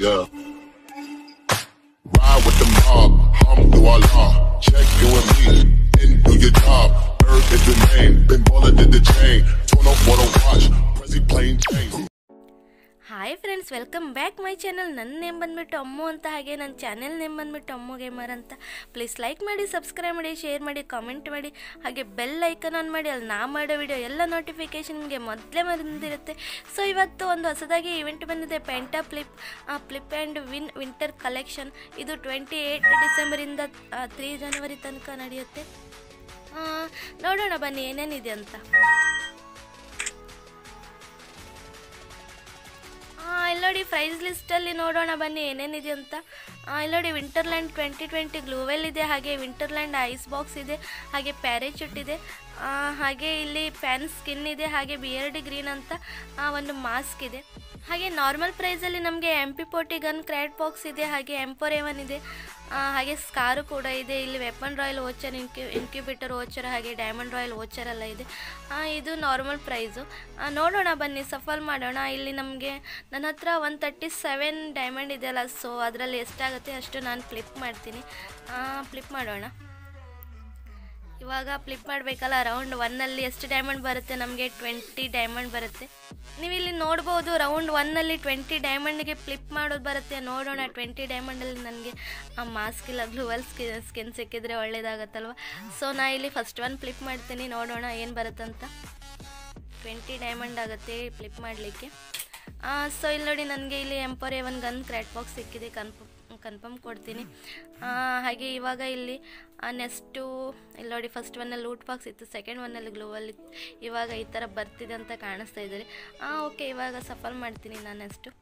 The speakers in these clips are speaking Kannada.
Yeah. Ride with the mob, hum through our law. Check you and me, and do your job. Earth is the name, been baller did the chain. Turn up what I watch, Prezi plain Jane. Hi friends welcome back my channel ನನ್ನ ನೇಮ್ ಬಂದ್ಬಿಟ್ಟು ಅಮ್ಮು ಅಂತ ಹಾಗೆ ನನ್ನ ಚಾನೆಲ್ ನೇಮ್ ಬಂದ್ಬಿಟ್ಟು ಅಮ್ಮು ಗೇಮರ್ ಅಂತ ಪ್ಲೀಸ್ ಲೈಕ್ ಮಾಡಿ ಸಬ್ಸ್ಕ್ರೈಬ್ ಮಾಡಿ ಶೇರ್ ಮಾಡಿ ಕಾಮೆಂಟ್ ಮಾಡಿ ಹಾಗೆ ಬೆಲ್ ಐಕನ್ ಆನ್ ಮಾಡಿ ಅಲ್ಲಿ ನಾ ಮಾಡೋ ವಿಡಿಯೋ ಎಲ್ಲ ನೋಟಿಫಿಕೇಷನ್ ನಿಮಗೆ ಮೊದಲೇ ಬಂದಿರುತ್ತೆ ಸೊ ಇವತ್ತು ಒಂದು ಹೊಸದಾಗಿ ಇವೆಂಟ್ ಬಂದಿದೆ penta flip flip and win winter collection ಇದು ಟ್ವೆಂಟಿ ಏಯ್ಟ್ ಡಿಸೆಂಬರಿಂದ ತ್ರೀ ಜನವರಿ ತನಕ ನಡೆಯುತ್ತೆ ಆ, ನೋಡೋಣ ಬನ್ನಿ ಏನೇನಿದೆ ಅಂತ ಆ, ಇಲ್ಲಿ ನೋಡಿ ಪ್ರೈಸ್ ಲಿಸ್ಟಲ್ಲಿ ನೋಡೋಣ ಬನ್ನಿ ಏನೇನಿದೆ ಅಂತ ಆ, ಇಲ್ಲಿ ನೋಡಿ ವಿಂಟರ್ಲ್ಯಾಂಡ್ ಟ್ವೆಂಟಿ ಟ್ವೆಂಟಿ ಗ್ಲೂವೆಲ್ ಇದೆ ಹಾಗೆ ವಿಂಟರ್ಲ್ಯಾಂಡ್ ಐಸ್ ಬಾಕ್ಸ್ ಇದೆ ಹಾಗೆ ಪ್ಯಾರೇಚೂಟ್ ಇದೆ ಆ, ಹಾಗೆ ಇಲ್ಲಿ ಫ್ಯಾನ್ ಸ್ಕಿನ್ ಇದೆ ಹಾಗೆ ಬಿಯರ್ಡಿ ಗ್ರೀನ್ ಅಂತ ಆ, ಒಂದು ಮಾಸ್ಕ್ ಇದೆ ಹಾಗೆ ನಾರ್ಮಲ್ ಪ್ರೈಸಲ್ಲಿ ನಮಗೆ M P forty gun crate box ಇದೆ ಹಾಗೆ ಎಂಪೋರ್ ಎವನ್ ಇದೆ ಆ, ಹಾಗೆ ಸ್ಕಾರು ಕೂಡ ಇದೆ ಇಲ್ಲಿ ವೆಪನ್ ರಾಯಲ್ ವೋಚರ್ ಇನ್ಕ್ಯೂ ಇನ್ಕ್ಯುಬೇಟರ್ ವೋಚರ್ ಹಾಗೆ ಡೈಮಂಡ್ ರಾಯಲ್ ವೋಚರ್ ಎಲ್ಲ ಇದೆ ಆ, ಇದು ನಾರ್ಮಲ್ ಪ್ರೈಸು ನೋಡೋಣ ಬನ್ನಿ ಸಫಲ್ ಮಾಡೋಣ ಇಲ್ಲಿ ನಮಗೆ ನನ್ನ ಹತ್ರ ಒನ್ ತರ್ಟಿ ಸೆವೆನ್ ಡೈಮಂಡ್ ಇದೆಯಲ್ಲ ಸೊ ಅದರಲ್ಲಿ ಎಷ್ಟಾಗುತ್ತೆ ಅಷ್ಟು ನಾನು ಫ್ಲಿಪ್ ಮಾಡ್ತೀನಿ ಫ್ಲಿಪ್ ಮಾಡೋಣ ಇವಾಗ ಫ್ಲಿಪ್ ಮಾಡಬೇಕಲ್ಲ ರೌಂಡ್ ಒನ್ನಲ್ಲಿ ಎಷ್ಟು ಡೈಮಂಡ್ ಬರುತ್ತೆ ನಮಗೆ ಟ್ವೆಂಟಿ ಡೈಮಂಡ್ ಬರುತ್ತೆ ನೀವು ಇಲ್ಲಿ ನೋಡ್ಬೋದು ರೌಂಡ್ ಒನ್ನಲ್ಲಿ ಟ್ವೆಂಟಿ ಡೈಮಂಡ್ಗೆ ಫ್ಲಿಪ್ ಮಾಡೋದು ಬರುತ್ತೆ ನೋಡೋಣ ಟ್ವೆಂಟಿ ಡೈಮಂಡಲ್ಲಿ ನನಗೆ ಆ ಮಾಸ್ಕ್ ಇಲ್ಲ ಗ್ಲೂವಲ್ ಸ್ಕಿ ಸ್ಕಿನ್ ಸಿಕ್ಕಿದ್ರೆ ಒಳ್ಳೇದಾಗತ್ತಲ್ವ ಸೊ ನಾ ಇಲ್ಲಿ ಫಸ್ಟ್ ಒನ್ ಫ್ಲಿಪ್ ಮಾಡ್ತೀನಿ ನೋಡೋಣ ಏನು ಬರುತ್ತಂತ ಟ್ವೆಂಟಿ ಡೈಮಂಡ್ ಆಗುತ್ತೆ ಫ್ಲಿಪ್ ಮಾಡಲಿಕ್ಕೆ ಸೊ ಇಲ್ಲಿ ನೋಡಿ ನನಗೆ ಇಲ್ಲಿ M four A one gun crate box ಸಿಕ್ಕಿದೆ ಕನ್ಫರ್ಮ್ ಕನ್ಫರ್ಮ್ ಕೊಡ್ತೀನಿ ಆ, ಹಾಗೆ ಇವಾಗ ಇಲ್ಲಿ ನೆಕ್ಸ್ಟು ಇಲ್ಲಿ ನೋಡಿ ಫಸ್ಟ್ ಒನ್ನಲ್ಲಿ ಲೂಟ್ ಬಾಕ್ಸ್ ಇತ್ತು ಸೆಕೆಂಡ್ ಒನ್ನಲ್ಲಿ ಗ್ಲೋವಲ್ ಇತ್ತು ಇವಾಗ ಈ ಥರ ಬರ್ತಿದೆ ಅಂತ ಕಾಣಿಸ್ತಾ ಇದ್ದಾರೆ ಹಾಂ ಓಕೆ ಇವಾಗ ಸಫಲ್ ಮಾಡ್ತೀನಿ ನಾನು ನೆಕ್ಸ್ಟು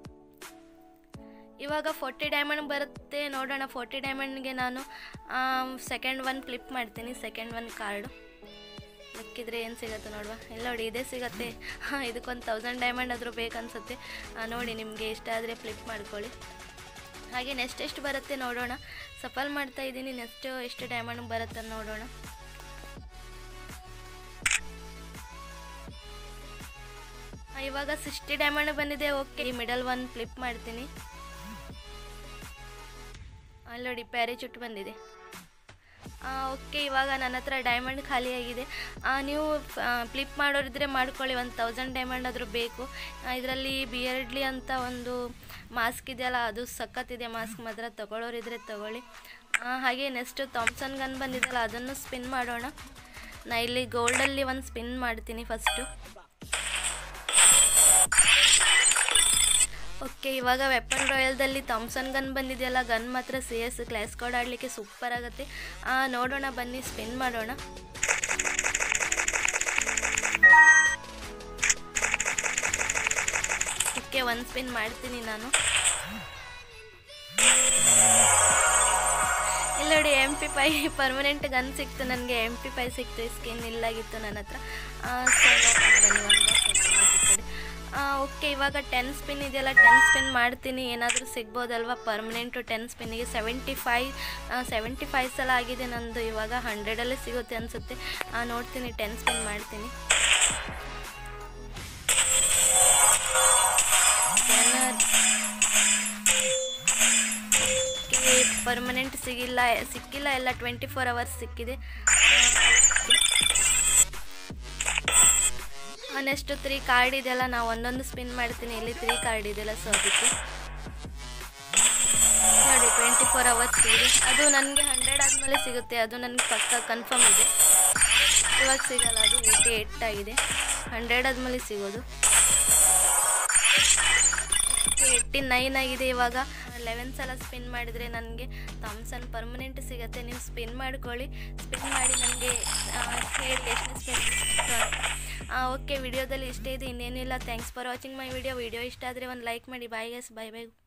ಇವಾಗ ಫೋರ್ಟಿ ಡೈಮಂಡ್ ಬರುತ್ತೆ ನೋಡೋಣ ಫೋರ್ಟಿ ಡೈಮಂಡ್ಗೆ ನಾನು ಸೆಕೆಂಡ್ ಒನ್ ಫ್ಲಿಪ್ ಮಾಡ್ತೀನಿ ಸೆಕೆಂಡ್ ಒನ್ ಕಾರ್ಡು ಮಿಕ್ಕಿದ್ರೆ ಏನು ಸಿಗುತ್ತೆ ನೋಡುವ ಇಲ್ಲ ನೋಡಿ ಇದೇ ಸಿಗುತ್ತೆ ಹಾಂ ಇದಕ್ಕೊಂದು ತೌಸಂಡ್ ಡೈಮಂಡ್ ಆದರೂ ಬೇಕನ್ಸುತ್ತೆ ಆ, ನೋಡಿ ನಿಮಗೆ ಇಷ್ಟ ಆದರೆ ಫ್ಲಿಪ್ ಮಾಡ್ಕೊಳ್ಳಿ ಹಾಗೆ ನೆಕ್ಸ್ಟ್ ಎಷ್ಟು ಬರುತ್ತೆ ನೋಡೋಣ ಸಫಲ್ ಮಾಡ್ತಾ ಇದ್ದೀನಿ ನೆಕ್ಸ್ಟ್ ಎಷ್ಟು ಡೈಮಂಡ್ ಬರುತ್ತೆ ಅಂತ ನೋಡೋಣ ಆ, ಇವಾಗ ಸಿಕ್ಸ್ಟಿ ಡೈಮಂಡ್ ಬಂದಿದೆ ಓಕೆ ಮಿಡಲ್ ಒನ್ ಫ್ಲಿಪ್ ಮಾಡ್ತೀನಿ ಅಲ್ಲಿ ನೋಡಿ ಪ್ಯಾರೇಚೂಟ್ ಬಂದಿದೆ ಓಕೆ ಇವಾಗ ನನ್ನ ಹತ್ರ ಡೈಮಂಡ್ ಖಾಲಿಯಾಗಿದೆ ಆ, ನೀವು ಫ್ಲಿಪ್ ಮಾಡೋರಿದ್ರೆ ಮಾಡ್ಕೊಳ್ಳಿ ಒಂದು ತೌಸಂಡ್ ಡೈಮಂಡ್ ಆದರೂ ಬೇಕು ಇದರಲ್ಲಿ ಬಿಯರ್ಡ್ಲಿ ಅಂತ ಒಂದು ಮಾಸ್ಕ್ ಇದೆಯಲ್ಲ ಅದು ಸಖತ್ತಿದೆ ಮಾಸ್ಕ್ ಮಾತ್ರ ತಗೊಳ್ಳೋರಿದ್ರೆ ತಗೊಳ್ಳಿ ಆ, ಹಾಗೆ ನೆಕ್ಸ್ಟು ಥಾಮ್ಸನ್ ಗನ್ ಬಂದಿದೆಯಲ್ಲ ಅದನ್ನು ಸ್ಪಿನ್ ಮಾಡೋಣ ನಾ ಇಲ್ಲಿ ಗೋಲ್ಡಲ್ಲಿ ಒಂದು ಸ್ಪಿನ್ ಮಾಡ್ತೀನಿ ಫಸ್ಟು ಓಕೆ ಇವಾಗ ವೆಪನ್ ರಾಯಲ್ದಲ್ಲಿ ಥಾಮ್ಸನ್ ಗನ್ ಬಂದಿದೆಯಲ್ಲ ಗನ್ ಮಾತ್ರ ಸಿ ಎಸ್ ಕ್ಲಾಸ್ ಕೋಡ್ ಆಡಲಿಕ್ಕೆ ಸೂಪರ್ ಆಗುತ್ತೆ ಆ, ನೋಡೋಣ ಬನ್ನಿ ಸ್ಪಿನ್ ಮಾಡೋಣ ಓಕೆ ಒಂದು ಸ್ಪಿನ್ ಮಾಡ್ತೀನಿ ನಾನು ಇಲ್ಲ ನೋಡಿ M P five permanent gun ಸಿಕ್ತು ನನಗೆ ಎಮ್ ಪಿ ಪೈ ಸಿಕ್ತು ಸ್ಕಿನ್ ಇಲ್ಲಾಗಿತ್ತು ನನ್ನ ಹತ್ರ ಆ, so ನೋಡೋಣ ಬನ್ನಿ, ಒಂದು box open ಮಾಡ್ತೀನಿ. ಆ, ಓಕೆ ಇವಾಗ ಟೆನ್ ಸ್ಪಿನ್ ಇದೆಯಲ್ಲ ಟೆನ್ ಸ್ಪಿನ್ ಮಾಡ್ತೀನಿ ಏನಾದರೂ ಸಿಗ್ಬೋದಲ್ವಾ ಪರ್ಮನೆಂಟು ಟೆನ್ ಸ್ಪಿನ್ನಿಗೆ ಸೆವೆಂಟಿ ಫೈ ಸೆವೆಂಟಿ ಫೈವ್ ಸಲ ಆಗಿದೆ ನಂದು ಇವಾಗ ಹಂಡ್ರೆಡಲ್ಲೇ ಸಿಗುತ್ತೆ ಅನಿಸುತ್ತೆ ನೋಡ್ತೀನಿ ಟೆನ್ ಸ್ಪಿನ್ ಮಾಡ್ತೀನಿ ಪರ್ಮನೆಂಟ್ ಸಿಗಿಲ್ಲ ಸಿಕ್ಕಿಲ್ಲ ಎಲ್ಲ ಟ್ವೆಂಟಿ ಫೋರ್ ಅವರ್ಸ್ ಸಿಕ್ಕಿದೆ ನೆಕ್ಸ್ಟ್ ತ್ರೀ ಕಾರ್ಡ್ ಇದೆಯಲ್ಲ ನಾವು ಒಂದೊಂದು ಸ್ಪಿನ್ ಮಾಡ್ತೀನಿ ಇಲ್ಲಿ ತ್ರೀ ಕಾರ್ಡ್ ಇದೆಯಲ್ಲ ಸೊ ಅದಕ್ಕೆ ನೋಡಿ ಟ್ವೆಂಟಿ ಫೋರ್ ಅವರ್ಸ್ ಇದೆ ಅದು ನನಗೆ ಹಂಡ್ರೆಡ್ ಆದಮೇಲೆ ಸಿಗುತ್ತೆ ಅದು ನನಗೆ ಪಕ್ಕ ಕನ್ಫರ್ಮ್ ಇದೆ ಇವಾಗ ಸಿಗಲ್ಲ ಅದು ಏಯ್ಟಿ ಏಟ್ ಆಗಿದೆ ಹಂಡ್ರೆಡ್ ಆದಮೇಲೆ ಸಿಗೋದು ಏಯ್ಟಿ ನೈನ್ ಆಗಿದೆ ಇವಾಗ ಲೆವೆನ್ ಸಲ ಸ್ಪಿನ್ ಮಾಡಿದರೆ ನನಗೆ ಥಾಮ್ಸನ್ ಪರ್ಮನೆಂಟ್ ಸಿಗುತ್ತೆ ನೀವು ಸ್ಪಿನ್ ಮಾಡ್ಕೊಳ್ಳಿ ಸ್ಪಿನ್ ಮಾಡಿ ನನಗೆ ಹೇಳಿ ಎಷ್ಟು ಸ್ಪಿನ್ ಓಕೆ ವಿಡಿಯೋದಲ್ಲಿ ಇಷ್ಟೇ ಇದೆ ಇನ್ನೇನಿಲ್ಲ thanks for watching my video video ಇಷ್ಟ ಆದರೆ ಒಂದು ಲೈಕ್ ಮಾಡಿ ಬಾಯ್ ಗಸ್ ಬೈ ಬೈ